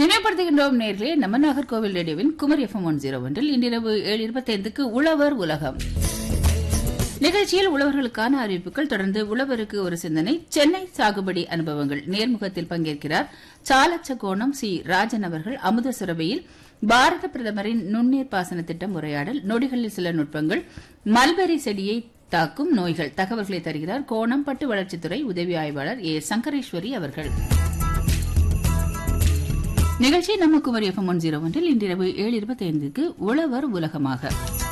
நினைவுபடுத்துகின்றோம் நேர்களே நம்ம நாகர்கோவில் ரேடியோவின் குமர் எஃப்எம் ஒன் ஜீரோ ஒன்றில் இன்றிரவு ஏழு இருபத்தைந்துக்கு உழவர் உலகம் நிகழ்ச்சியில் உழவர்களுக்கான அறிவிப்புகள் தொடர்ந்து உழவருக்கு ஒரு சிந்தனை சென்னை சாகுபடி அனுபவங்கள் நேர்முகத்தில் பங்கேற்கிறார் சாலச்சகோணம் சி ராஜன் அவர்கள் அமுத சுரபியில் பாரத பிரதமரின் நுண்ணீர் பாசன திட்டம் உரையாடல் நொடிகளில் சில நுட்பங்கள் மல்பெரி செடியை தாக்கும் நோய்கள் தகவல்களை தருகிறார் கோணம் பட்டு வளர்ச்சித்துறை உதவி ஆய்வாளர் ஏ சங்கரேஸ்வரி அவர்கள் நிகழ்ச்சி நம்ம குமரி எஃப்எம் ஒன் ஜீரோ ஒன்றில் இன்றிரவு ஏழு இருபத்தி ஐந்துக்கு உழவர் உலகமாக